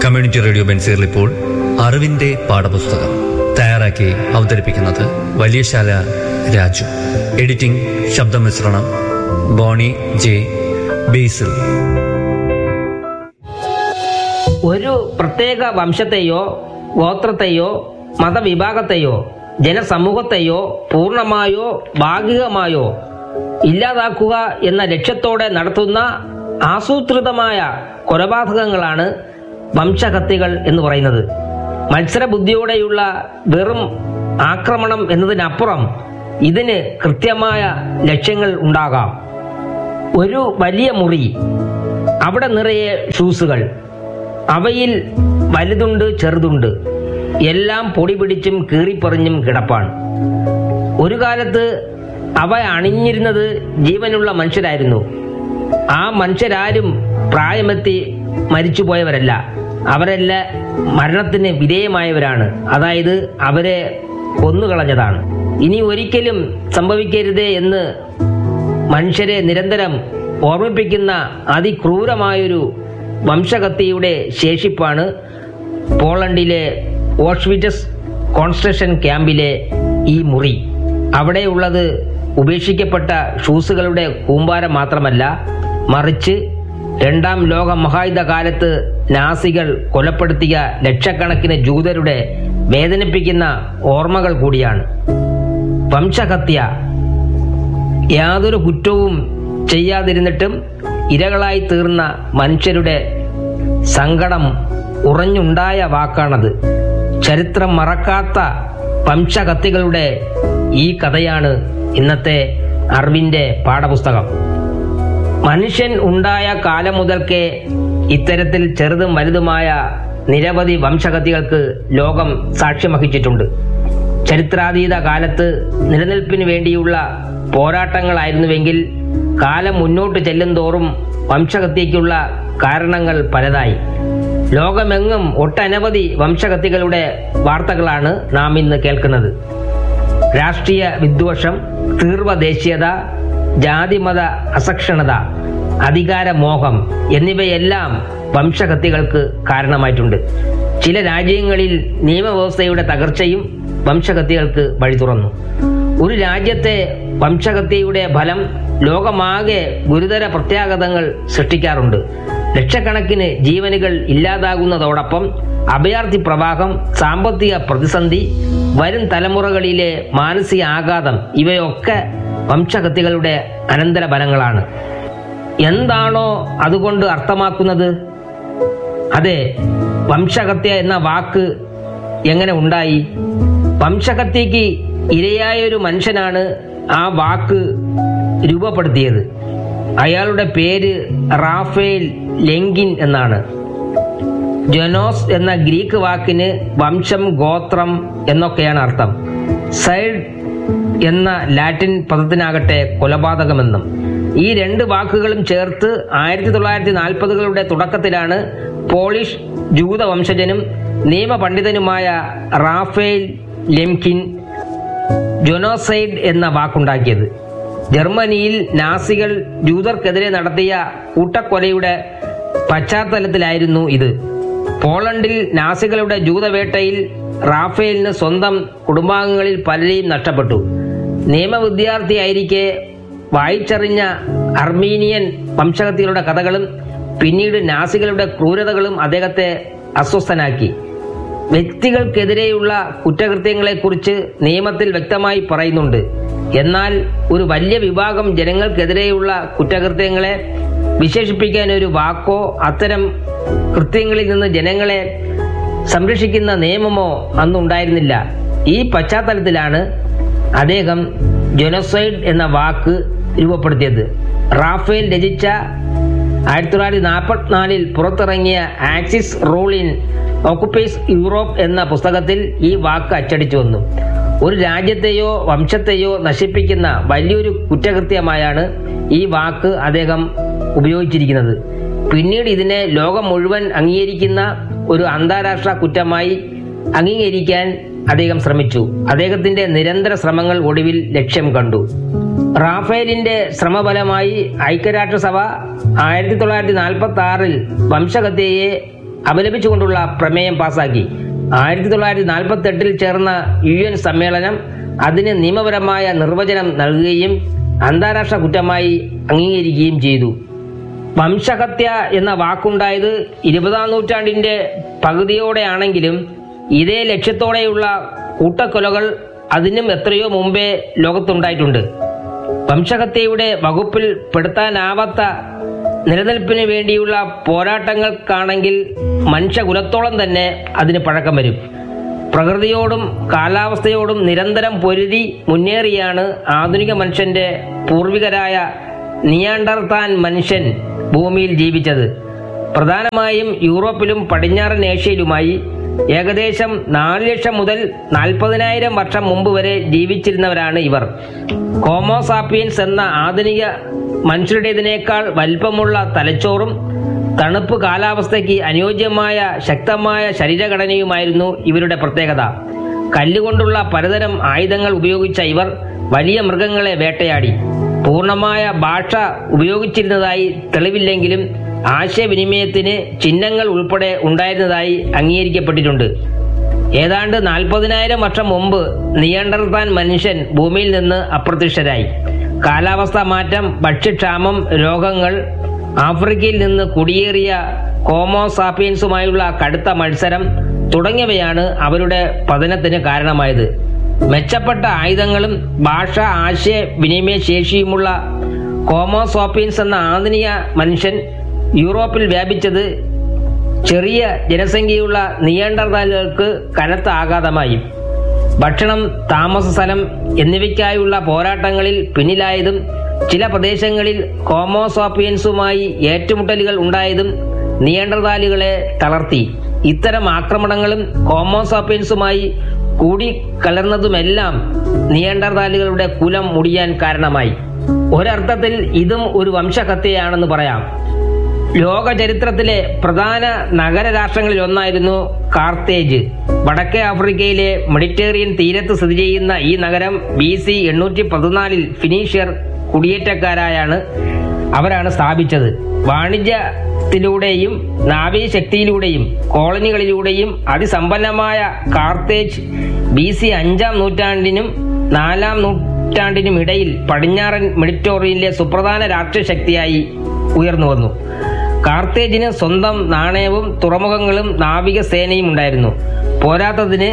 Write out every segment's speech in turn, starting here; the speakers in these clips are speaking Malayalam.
കമ്മ്യൂണിറ്റി റേഡിയോ ബെൻസീറിൽ ഇപ്പോൾ അറിവിന്റെ പാഠപുസ്തകം തയ്യാറാക്കി അവതരിപ്പിക്കുന്നത് വലിയശാല രാജു എഡിറ്റിംഗ് ശബ്ദമിശ്രണം ബോണി ജെ ബേസിൽ ഒരു പ്രത്യേക വംശത്തെയോ ഗോത്രത്തെയോ മതവിഭാഗത്തെയോ ജനസമൂഹത്തെയോ പൂർണ്ണമായോ ഭാഗികമായോ ഇല്ലാതാക്കുക എന്ന ലക്ഷ്യത്തോടെ നടത്തുന്ന ആസൂത്രിതമായ കൊലപാതകങ്ങളാണ് വംശഹത്യകൾ എന്ന് പറയുന്നത് മത്സരബുദ്ധിയോടെയുള്ള വെറും ആക്രമണം എന്നതിനപ്പുറം ഇതിന് കൃത്യമായ ലക്ഷ്യങ്ങൾ ഉണ്ടാകാം ഒരു വലിയ മുറി അവിടെ നിറയെ ഷൂസുകൾ അവയിൽ വലുതുണ്ട് ചെറുതുണ്ട് എല്ലാം പൊടി പിടിച്ചും കീറിപ്പറിഞ്ഞും കിടപ്പാണ് ഒരു കാലത്ത് അവ അണിഞ്ഞിരുന്നത് ജീവനുള്ള മനുഷ്യരായിരുന്നു ആ മനുഷ്യരാരും പ്രായമെത്തി മരിച്ചുപോയവരല്ല അവരല്ല മരണത്തിന് വിധേയമായവരാണ് അതായത് അവരെ കൊന്നുകളഞ്ഞതാണ് ഇനി ഒരിക്കലും സംഭവിക്കരുതേ എന്ന് മനുഷ്യരെ നിരന്തരം ഓർമ്മിപ്പിക്കുന്ന അതിക്രൂരമായൊരു വംശഹത്യയുടെ ശേഷിപ്പാണ് പോളണ്ടിലെ ഓഷ്വിറ്റസ് കോൺസ്ട്രക്ഷൻ ക്യാമ്പിലെ ഈ മുറി അവിടെയുള്ളത് ഉപേക്ഷിക്കപ്പെട്ട ഷൂസുകളുടെ കൂമ്പാരം മാത്രമല്ല മറിച്ച് രണ്ടാം ലോക മഹായുദ്ധ കാലത്ത് നാസികൾ കൊലപ്പെടുത്തിയ ലക്ഷക്കണക്കിന് ജൂതരുടെ വേദനിപ്പിക്കുന്ന ഓർമ്മകൾ കൂടിയാണ് വംശഹത്യ യാതൊരു കുറ്റവും ചെയ്യാതിരുന്നിട്ടും ഇരകളായി തീർന്ന മനുഷ്യരുടെ സങ്കടം ഉറഞ്ഞുണ്ടായ വാക്കാണത് ചരിത്രം മറക്കാത്ത വംശകത്തികളുടെ ഈ കഥയാണ് ഇന്നത്തെ അറിവിന്റെ പാഠപുസ്തകം മനുഷ്യൻ ഉണ്ടായ കാലം മുതൽക്കേ ഇത്തരത്തിൽ ചെറുതും വലുതുമായ നിരവധി വംശകത്തികൾക്ക് ലോകം സാക്ഷ്യം വഹിച്ചിട്ടുണ്ട് ചരിത്രാതീത കാലത്ത് നിലനിൽപ്പിന് വേണ്ടിയുള്ള പോരാട്ടങ്ങളായിരുന്നുവെങ്കിൽ കാലം മുന്നോട്ട് ചെല്ലുന്തോറും വംശഹത്യയ്ക്കുള്ള കാരണങ്ങൾ പലതായി ലോകമെങ്ങും ഒട്ടനവധി വംശഹത്യകളുടെ വാർത്തകളാണ് നാം ഇന്ന് കേൾക്കുന്നത് രാഷ്ട്രീയ വിദ്വേഷം തീവ്രദേശീയത ജാതിമത അസക്ഷണത അധികാരമോഹം എന്നിവയെല്ലാം വംശഹത്യകൾക്ക് കാരണമായിട്ടുണ്ട് ചില രാജ്യങ്ങളിൽ നിയമവ്യവസ്ഥയുടെ തകർച്ചയും വംശഹത്യകൾക്ക് വഴി തുറന്നു ഒരു രാജ്യത്തെ വംശഹത്യയുടെ ഫലം ലോകമാകെ ഗുരുതര പ്രത്യാഘാതങ്ങൾ സൃഷ്ടിക്കാറുണ്ട് ലക്ഷക്കണക്കിന് ജീവനുകൾ ഇല്ലാതാകുന്നതോടൊപ്പം അഭയാർത്ഥി പ്രവാഹം സാമ്പത്തിക പ്രതിസന്ധി വരും തലമുറകളിലെ മാനസിക ആഘാതം ഇവയൊക്കെ വംശഹത്യകളുടെ അനന്തരഫലങ്ങളാണ് എന്താണോ അതുകൊണ്ട് അർത്ഥമാക്കുന്നത് അതെ വംശഹത്യ എന്ന വാക്ക് എങ്ങനെ ഉണ്ടായി വംശഹത്യക്ക് ഇരയായൊരു മനുഷ്യനാണ് ആ വാക്ക് രൂപപ്പെടുത്തിയത് അയാളുടെ പേര് റാഫേൽ ലെങ്കിൻ എന്നാണ് ജൊനോസ് എന്ന ഗ്രീക്ക് വാക്കിന് വംശം ഗോത്രം എന്നൊക്കെയാണ് അർത്ഥം സൈഡ് എന്ന ലാറ്റിൻ പദത്തിനാകട്ടെ കൊലപാതകമെന്നും ഈ രണ്ട് വാക്കുകളും ചേർത്ത് ആയിരത്തി തൊള്ളായിരത്തി നാൽപ്പതുകളുടെ തുടക്കത്തിലാണ് പോളിഷ് ജൂത വംശജനും നിയമപണ്ഡിതനുമായ റാഫേൽ ലെംകിൻ ജൊനോസൈഡ് എന്ന വാക്കുണ്ടാക്കിയത് ജർമ്മനിയിൽ നാസികൾ ജൂതർക്കെതിരെ നടത്തിയ കൂട്ടക്കൊലയുടെ പശ്ചാത്തലത്തിലായിരുന്നു ഇത് പോളണ്ടിൽ നാസികളുടെ ജൂതവേട്ടയിൽ റാഫേലിന് സ്വന്തം കുടുംബാംഗങ്ങളിൽ പലരെയും നഷ്ടപ്പെട്ടു നിയമവിദ്യാർത്ഥിയായിരിക്കെ വായിച്ചറിഞ്ഞ അർമീനിയൻ വംശഹത്യകളുടെ കഥകളും പിന്നീട് നാസികളുടെ ക്രൂരതകളും അദ്ദേഹത്തെ അസ്വസ്ഥനാക്കി വ്യക്തികൾക്കെതിരെയുള്ള കുറ്റകൃത്യങ്ങളെക്കുറിച്ച് നിയമത്തിൽ വ്യക്തമായി പറയുന്നുണ്ട് എന്നാൽ ഒരു വലിയ വിഭാഗം ജനങ്ങൾക്കെതിരെയുള്ള കുറ്റകൃത്യങ്ങളെ വിശേഷിപ്പിക്കാൻ ഒരു വാക്കോ അത്തരം കൃത്യങ്ങളിൽ നിന്ന് ജനങ്ങളെ സംരക്ഷിക്കുന്ന നിയമമോ അന്നുണ്ടായിരുന്നില്ല ഈ പശ്ചാത്തലത്തിലാണ് അദ്ദേഹം ജൊനോസൈഡ് എന്ന വാക്ക് രൂപപ്പെടുത്തിയത് റാഫേൽ രചിച്ച ആയിരത്തി തൊള്ളായിരത്തി നാൽപ്പത്തിനാലിൽ പുറത്തിറങ്ങിയ Axis rule in occupied Europe എന്ന പുസ്തകത്തിൽ ഈ വാക്ക് അച്ചടിച്ചു വന്നു ഒരു രാജ്യത്തെയോ വംശത്തെയോ നശിപ്പിക്കുന്ന വലിയൊരു കുറ്റകൃത്യമായാണ് ഈ വാക്ക് അദ്ദേഹം ഉപയോഗിച്ചിരിക്കുന്നത് പിന്നീട് ഇതിനെ ലോകം മുഴുവൻ അംഗീകരിക്കുന്ന ഒരു അന്താരാഷ്ട്ര കുറ്റമായി അംഗീകരിക്കാൻ അദ്ദേഹം ശ്രമിച്ചു അദ്ദേഹത്തിന്റെ നിരന്തര ശ്രമങ്ങൾ ഒടുവിൽ ലക്ഷ്യം കണ്ടു റാഫേലിന്റെ ശ്രമഫലമായി ഐക്യരാഷ്ട്രസഭ ആയിരത്തി തൊള്ളായിരത്തി നാൽപ്പത്തി ആറിൽ വംശഹത്യയെ അപലപിച്ചുകൊണ്ടുള്ള പ്രമേയം പാസാക്കി ആയിരത്തി തൊള്ളായിരത്തി നാൽപ്പത്തി എട്ടിൽ ചേർന്ന യു എൻ സമ്മേളനം അതിന് നിയമപരമായ നിർവചനം നൽകുകയും അന്താരാഷ്ട്ര കുറ്റമായി അംഗീകരിക്കുകയും ചെയ്തു വംശഹത്യ എന്ന വാക്കുണ്ടായത് ഇരുപതാം നൂറ്റാണ്ടിന്റെ പകുതിയോടെയാണെങ്കിലും ഇതേ ലക്ഷ്യത്തോടെയുള്ള കൂട്ടക്കൊലകൾ അതിനും എത്രയോ മുമ്പേ ലോകത്തുണ്ടായിട്ടുണ്ട് വംശഹത്യയുടെ വകുപ്പിൽ പെടുത്താനാവാത്ത നിലനിൽപ്പിന് വേണ്ടിയുള്ള പോരാട്ടങ്ങൾക്കാണെങ്കിൽ മനുഷ്യകുലത്തോളം തന്നെ അതിന് പഴക്കം വരും പ്രകൃതിയോടും കാലാവസ്ഥയോടും നിരന്തരം പൊരുതി മുന്നേറിയാണ് ആധുനിക മനുഷ്യന്റെ പൂർവികരായ നിയാണ്ടർത്താൻ മനുഷ്യൻ ഭൂമിയിൽ ജീവിച്ചത് പ്രധാനമായും യൂറോപ്പിലും പടിഞ്ഞാറൻ ഏഷ്യയിലുമായി ഏകദേശം നാല് ലക്ഷം മുതൽ നാൽപ്പതിനായിരം വർഷം മുമ്പ് വരെ ജീവിച്ചിരുന്നവരാണ് ഇവർ ഹോമോസാപ്പിയൻസ് എന്ന ആധുനിക മനുഷ്യരുടേതിനേക്കാൾ വലിപ്പമുള്ള തലച്ചോറും തണുപ്പ് കാലാവസ്ഥയ്ക്ക് അനുയോജ്യമായ ശക്തമായ ശരീരഘടനയുമായിരുന്നു ഇവരുടെ പ്രത്യേകത കല്ലുകൊണ്ടുള്ള പലതരം ആയുധങ്ങൾ ഉപയോഗിച്ച ഇവർ വലിയ മൃഗങ്ങളെ വേട്ടയാടി പൂർണ്ണമായ ഭാഷ ഉപയോഗിച്ചിരുന്നതായി തെളിവില്ലെങ്കിലും ആശയവിനിമയത്തിന് ചിഹ്നങ്ങൾ ഉൾപ്പെടെ ഉണ്ടായിരുന്നതായി അംഗീകരിക്കപ്പെട്ടിട്ടുണ്ട് ഏതാണ്ട് നാൽപ്പതിനായിരം വർഷം മുമ്പ് നിയണ്ടർത്താൻ മനുഷ്യൻ ഭൂമിയിൽ നിന്ന് അപ്രത്യക്ഷരായി കാലാവസ്ഥാ മാറ്റം ഭക്ഷ്യക്ഷാമം രോഗങ്ങൾ ആഫ്രിക്കയിൽ നിന്ന് കുടിയേറിയ കോമോസാപ്പിയൻസുമായുള്ള കടുത്ത മത്സരം തുടങ്ങിയവയാണ് അവരുടെ പതനത്തിന് കാരണമായത് മെച്ചപ്പെട്ട ആയുധങ്ങളും ഭാഷ ആശയ വിനിമയ ശേഷിയുമുള്ള കോമോസോപ്പിയൻസ് എന്ന ആധുനിക മനുഷ്യൻ യൂറോപ്പിൽ വ്യാപിച്ചത് ചെറിയ ജനസംഖ്യയുള്ള നിയണ്ടർതാലുകൾക്ക് കനത്ത ആഘാതമായി ഭക്ഷണം താമസ സ്ഥലം എന്നിവയ്ക്കായുള്ള പോരാട്ടങ്ങളിൽ പിന്നിലായതും ചില പ്രദേശങ്ങളിൽ ഹോമോസോപ്പിയൻസുമായി ഏറ്റുമുട്ടലുകൾ ഉണ്ടായതും നിയണ്ടർതാലുകളെ തളർത്തി ഇത്തരം ആക്രമണങ്ങളും ഹോമോസോപ്പിയൻസുമായി കൂടിക്കലർന്നതുമെല്ലാം നിയണ്ടർതാലുകളുടെ കുലം മുടിയാൻ കാരണമായി ഒരർത്ഥത്തിൽ ഇതും ഒരു വംശഹത്യയാണെന്ന് പറയാം ലോക ചരിത്രത്തിലെ പ്രധാന നഗരരാഷ്ട്രങ്ങളിൽ ഒന്നായിരുന്നു കാർത്തേജ് വടക്കേ ആഫ്രിക്കയിലെ മെഡിറ്ററേനിയൻ തീരത്ത് സ്ഥിതി ചെയ്യുന്ന ഈ നഗരം ബി സി എണ്ണൂറ്റി പതിനാലിൽ ഫിനീഷ്യർ കുടിയേറ്റക്കാരായാണ് അവരാണ് സ്ഥാപിച്ചത് വാണിജ്യത്തിലൂടെയും നാവികശക്തിയിലൂടെയും കോളനികളിലൂടെയും അതിസമ്പന്നമായ കാർത്തേജ് ബി സി അഞ്ചാം നൂറ്റാണ്ടിനും നാലാം നൂറ്റാണ്ടിനും ഇടയിൽ പടിഞ്ഞാറൻ മെഡിറ്ററേനിയനിലെ സുപ്രധാന രാഷ്ട്രീയ ശക്തിയായി ഉയർന്നു വന്നു കാർത്തേജിന് സ്വന്തം നാണയവും തുറമുഖങ്ങളും നാവിക സേനയും ഉണ്ടായിരുന്നു പോരാത്തതിന്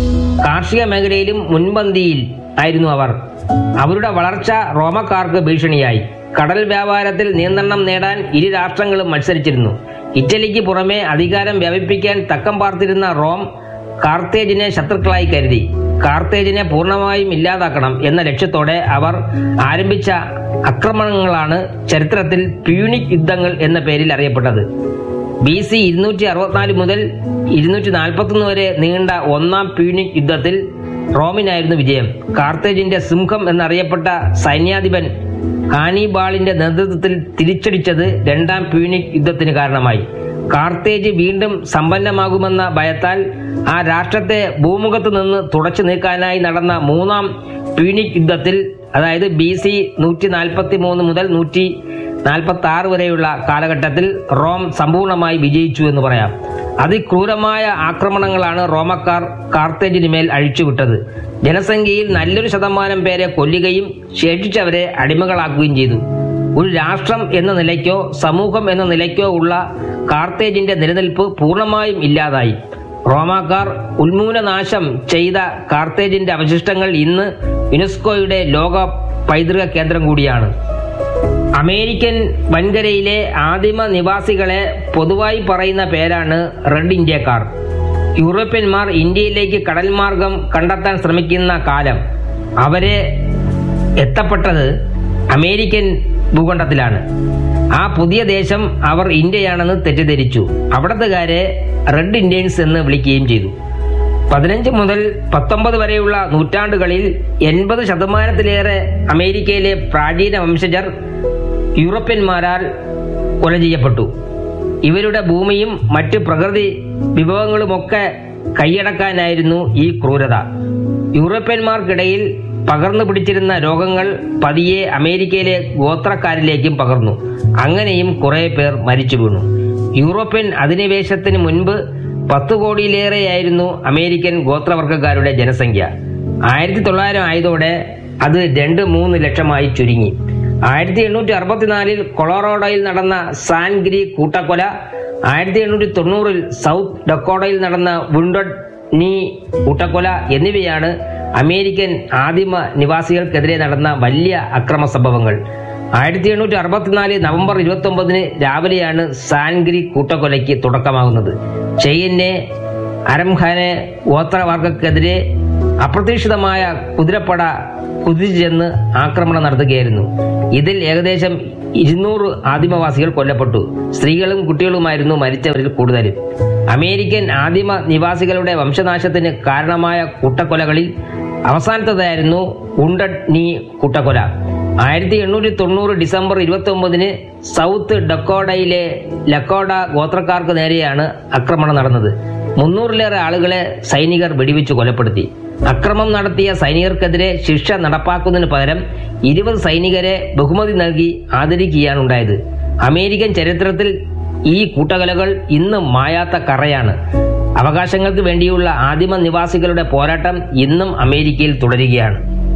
കാർഷിക മേഖലയിലും മുൻപന്തിയിൽ ആയിരുന്നു അവർ അവരുടെ വളർച്ച റോമക്കാർക്ക് ഭീഷണിയായി കടൽ വ്യാപാരത്തിൽ നിയന്ത്രണം നേടാൻ ഇരു രാഷ്ട്രങ്ങളും മത്സരിച്ചിരുന്നു ഇറ്റലിക്ക് പുറമെ അധികാരം വ്യാപിപ്പിക്കാൻ തക്കം പാർത്തിരുന്ന റോം കാർത്തേജിനെ ശത്രുക്കളായി കരുതി കാർത്തേജിനെ പൂർണ്ണമായും ഇല്ലാതാക്കണം എന്ന ലക്ഷ്യത്തോടെ അവർ ആരംഭിച്ച ആക്രമണങ്ങളാണ് ചരിത്രത്തിൽ പ്യൂണിക് യുദ്ധങ്ങൾ എന്ന പേരിൽ അറിയപ്പെട്ടത് ബി സി ഇരുന്നൂറ്റി അറുപത്തിനാല് മുതൽ ഇരുന്നൂറ്റി നാൽപ്പത്തൊന്ന് വരെ നീണ്ട ഒന്നാം പ്യൂണിക് യുദ്ധത്തിൽ റോമിനായിരുന്നു വിജയം കാർത്തേജിന്റെ സിംഹം എന്നറിയപ്പെട്ട സൈന്യാധിപൻ ഹാനിബാളിന്റെ നേതൃത്വത്തിൽ തിരിച്ചടിച്ചത് രണ്ടാം പ്യൂണിക് യുദ്ധത്തിന് കാരണമായി കാർത്തേജ് വീണ്ടും സമ്പന്നമാകുമെന്ന ഭയത്താൽ ആ രാഷ്ട്രത്തെ ഭൂമുഖത്ത് നിന്ന് തുടച്ചു നീക്കാനായി നടന്ന മൂന്നാം പ്യൂണിക് യുദ്ധത്തിൽ അതായത് ബി സി നൂറ്റി നാൽപ്പത്തി മൂന്ന് മുതൽ നൂറ്റി നാൽപ്പത്തി ആറ് വരെയുള്ള കാലഘട്ടത്തിൽ റോം സമ്പൂർണ്ണമായി വിജയിച്ചു എന്ന് പറയാം അതിക്രൂരമായ ആക്രമണങ്ങളാണ് റോമക്കാർ കാർത്തേജിന് മേൽ അഴിച്ചുവിട്ടത് ജനസംഖ്യയിൽ നല്ലൊരു ശതമാനം പേരെ കൊല്ലുകയും ശേഷിച്ചവരെ അടിമകളാക്കുകയും ചെയ്തു ഒരു രാഷ്ട്രം എന്ന നിലയ്ക്കോ സമൂഹം എന്ന നിലയ്ക്കോ ഉള്ള കാർത്തേജിന്റെ നിലനിൽപ്പ് പൂർണ്ണമായും ഇല്ലാതായി റോമാക്കാർ ഉന്മൂലനാശം ചെയ്ത കാർത്തേജിന്റെ അവശിഷ്ടങ്ങൾ ഇന്ന് യുനെസ്കോയുടെ ലോക പൈതൃക കേന്ദ്രം കൂടിയാണ് അമേരിക്കൻ വൻകരയിലെ ആദിമ നിവാസികളെ പൊതുവായി പറയുന്ന പേരാണ് റെഡ് ഇന്ത്യക്കാർ യൂറോപ്യന്മാർ ഇന്ത്യയിലേക്ക് കടൽ മാർഗം കണ്ടെത്താൻ ശ്രമിക്കുന്ന കാലം അവരെ എത്തപ്പെട്ടത് അമേരിക്കൻ ഭൂഖണ്ഡത്തിലാണ് ആ പുതിയ ദേശം അവർ ഇന്ത്യയാണെന്ന് തെറ്റിദ്ധരിച്ചു അവിടത്തുകാരെ റെഡ് ഇന്ത്യൻസ് എന്ന് വിളിക്കുകയും ചെയ്തു പതിനഞ്ച് മുതൽ പത്തൊമ്പത് വരെയുള്ള നൂറ്റാണ്ടുകളിൽ എൺപത് ശതമാനത്തിലേറെ അമേരിക്കയിലെ പ്രാചീന വംശജർ യൂറോപ്യന്മാരാൽ കൊല ചെയ്യപ്പെട്ടു ഇവരുടെ ഭൂമിയും മറ്റ് പ്രകൃതി വിഭവങ്ങളുമൊക്കെ കൈയടക്കാനായിരുന്നു ഈ ക്രൂരത യൂറോപ്യന്മാർക്കിടയിൽ പകർന്നു പിടിച്ചിരുന്ന രോഗങ്ങൾ പതിയെ അമേരിക്കയിലെ ഗോത്രക്കാരിലേക്കും പകർന്നു അങ്ങനെയും കുറെ പേർ മരിച്ചു വീണു യൂറോപ്യൻ അധിനിവേശത്തിന് മുൻപ് പത്ത് കോടിയിലേറെയായിരുന്നു അമേരിക്കൻ ഗോത്രവർഗക്കാരുടെ ജനസംഖ്യ ആയിരത്തി തൊള്ളായിരം ആയതോടെ അത് രണ്ട് മൂന്ന് ലക്ഷമായി ചുരുങ്ങി ആയിരത്തി എണ്ണൂറ്റി അറുപത്തിനാലിൽ കൊളറോഡോയിൽ നടന്ന സാൻഗ്രി കൂട്ടക്കൊല ആയിരത്തി എണ്ണൂറ്റി തൊണ്ണൂറിൽ സൗത്ത് ഡക്കോഡയിൽ നടന്ന വുണ്ടഡ് നീ കൂട്ടക്കൊല എന്നിവയാണ് അമേരിക്കൻ ആദിമ നിവാസികൾക്കെതിരെ നടന്ന വലിയ അക്രമ സംഭവങ്ങൾ ആയിരത്തി എണ്ണൂറ്റി അറുപത്തിനാല് നവംബർ ഇരുപത്തി ഒമ്പതിന് രാവിലെയാണ് സാൻഗ്രി കൂട്ടക്കൊലയ്ക്ക് തുടക്കമാകുന്നത് ചെയിനെ അരംഖാനെ ഗോത്രവർഗക്കെതിരെ അപ്രതീക്ഷിതമായ കുതിരപ്പട കുതിച്ചു ചെന്ന് ആക്രമണം നടത്തുകയായിരുന്നു ഇതിൽ ഏകദേശം ഇരുന്നൂറ് ആദിമവാസികൾ കൊല്ലപ്പെട്ടു സ്ത്രീകളും കുട്ടികളുമായിരുന്നു മരിച്ചവരിൽ കൂടുതലും അമേരിക്കൻ ആദിമ നിവാസികളുടെ വംശനാശത്തിന് കാരണമായ കൂട്ടക്കൊലകളിൽ അവസാനത്തേതായിരുന്നു ഉണ്ടഡ് നീ കൂട്ടക്കൊല ആയിരത്തി എണ്ണൂറ്റി തൊണ്ണൂറ് ഡിസംബർ ഇരുപത്തി ഒമ്പതിന് സൗത്ത് ഡക്കോഡയിലെ ലക്കോഡ ഗോത്രക്കാർക്ക് നേരെയാണ് ആക്രമണം നടന്നത് മുന്നൂറിലേറെ ആളുകളെ സൈനികർ വെടിവെച്ച് കൊലപ്പെടുത്തി അക്രമം നടത്തിയ സൈനികർക്കെതിരെ ശിക്ഷ നടപ്പാക്കുന്നതിന് പകരം ഇരുപത് സൈനികരെ ബഹുമതി നൽകി ആദരിക്കുകയാണ് ഉണ്ടായത് അമേരിക്കൻ ചരിത്രത്തിൽ ഈ കൂട്ടകലകൾ ഇന്ന് മായാത്ത കറയാണ് അവകാശങ്ങൾക്ക് വേണ്ടിയുള്ള ആദിമ നിവാസികളുടെ പോരാട്ടം ഇന്നും അമേരിക്കയിൽ തുടരുകയാണ്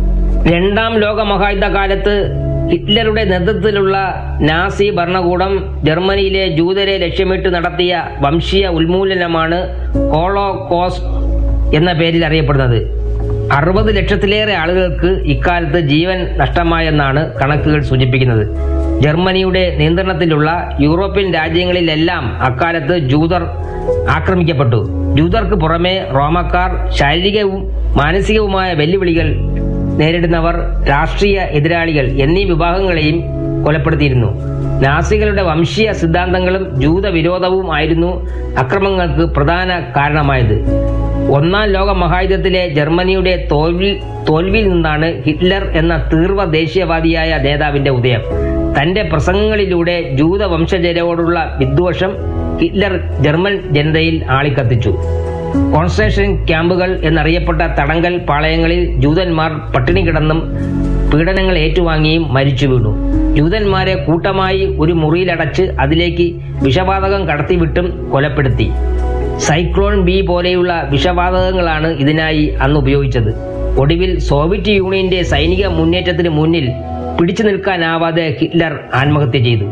രണ്ടാം ലോക മഹായുദ്ധ കാലത്ത് ഹിറ്റ്ലറുടെ നേതൃത്വത്തിലുള്ള നാസി ഭരണകൂടം ജർമ്മനിയിലെ ജൂതരെ ലക്ഷ്യമിട്ട് നടത്തിയ വംശീയ ഉന്മൂലനമാണ് ഹോളോകോസ്റ്റ് എന്ന പേരിൽ അറിയപ്പെടുന്നത് അറുപത് ലക്ഷത്തിലേറെ ആളുകൾക്ക് ഇക്കാലത്ത് ജീവൻ നഷ്ടമായെന്നാണ് കണക്കുകൾ സൂചിപ്പിക്കുന്നത് ജർമ്മനിയുടെ നിയന്ത്രണത്തിലുള്ള യൂറോപ്യൻ രാജ്യങ്ങളിലെല്ലാം അക്കാലത്ത് ജൂതർ ആക്രമിക്കപ്പെട്ടു ജൂതർക്ക് പുറമെ റോമക്കാർ ശാരീരികവും മാനസികവുമായ വെല്ലുവിളികൾ നേരിടുന്നവർ രാഷ്ട്രീയ എതിരാളികൾ എന്നീ വിഭാഗങ്ങളെയും കൊലപ്പെടുത്തിയിരുന്നു നാസികളുടെ വംശീയ സിദ്ധാന്തങ്ങളും ജൂതവിരോധവും ആയിരുന്നു അക്രമങ്ങൾക്ക് പ്രധാന കാരണമായത് ഒന്നാം ലോക മഹായുദ്ധത്തിലെ ജർമ്മനിയുടെ തോൽവി തോൽവിയിൽ നിന്നാണ് ഹിറ്റ്ലർ എന്ന തീർവ ദേശീയവാദിയായ നേതാവിന്റെ ഉദയം തന്റെ പ്രസംഗങ്ങളിലൂടെ ജൂത വംശജരോടുള്ള വിദ്വേഷം ഹിറ്റ്ലർ ജർമ്മൻ ജനതയിൽ ആളിക്കത്തിച്ചു കോൺസെൻട്രേഷൻ ക്യാമ്പുകൾ എന്നറിയപ്പെട്ട തടങ്കൽ പാളയങ്ങളിൽ ജൂതന്മാർ പട്ടിണി കിടന്നും പീഡനങ്ങൾ ഏറ്റുവാങ്ങിയും മരിച്ചു വീണു ജൂതന്മാരെ കൂട്ടമായി ഒരു മുറിയിലടച്ച് അതിലേക്ക് വിഷവാതകം കടത്തിവിട്ടും കൊലപ്പെടുത്തി സൈക്ലോൺ ബി പോലെയുള്ള വിഷവാതകങ്ങളാണ് ഇതിനായി അന്ന് ഉപയോഗിച്ചത് ഒടുവിൽ സോവിയറ്റ് യൂണിയന്റെ സൈനിക മുന്നേറ്റത്തിന് മുന്നിൽ പിടിച്ചു നിൽക്കാനാവാതെ ഹിറ്റ്ലർ ആത്മഹത്യ ചെയ്തു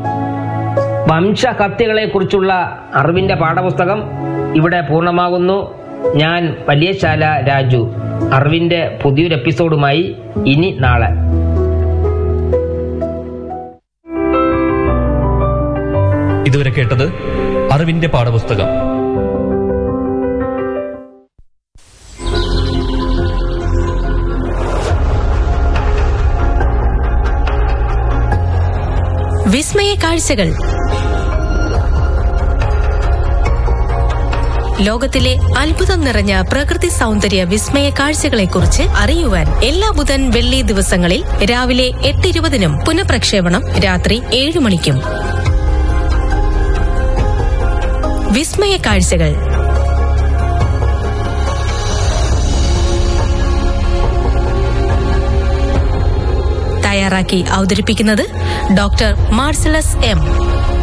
വംശഹത്യകളെ കുറിച്ചുള്ള അറിവിന്റെ പാഠപുസ്തകം ഇവിടെ പൂർണ്ണമാകുന്നു ഞാൻ വലിയശാല രാജു അറിവിന്റെ പുതിയൊരു എപ്പിസോഡുമായി ഇനി നാളെ ഇതുവരെ കേട്ടത് അറിവിന്റെ പാഠപുസ്തകം വിസ്മയ കാഴ്ചകൾ ലോകത്തിലെ അത്ഭുതം നിറഞ്ഞ പ്രകൃതി സൗന്ദര്യ വിസ്മയ കാഴ്ചകളെക്കുറിച്ച് അറിയുവാൻ എല്ലാ ബുധൻ വെള്ളി ദിവസങ്ങളിൽ രാവിലെ എട്ട് ഇരുപതിനും പുനഃപ്രക്ഷേപണം രാത്രി ഏഴ് മണിക്കും വിസ്മയ കാഴ്ചകൾ തയ്യാറാക്കി അവതരിപ്പിക്കുന്നത് ഡോക്ടർ മാർസലസ് എം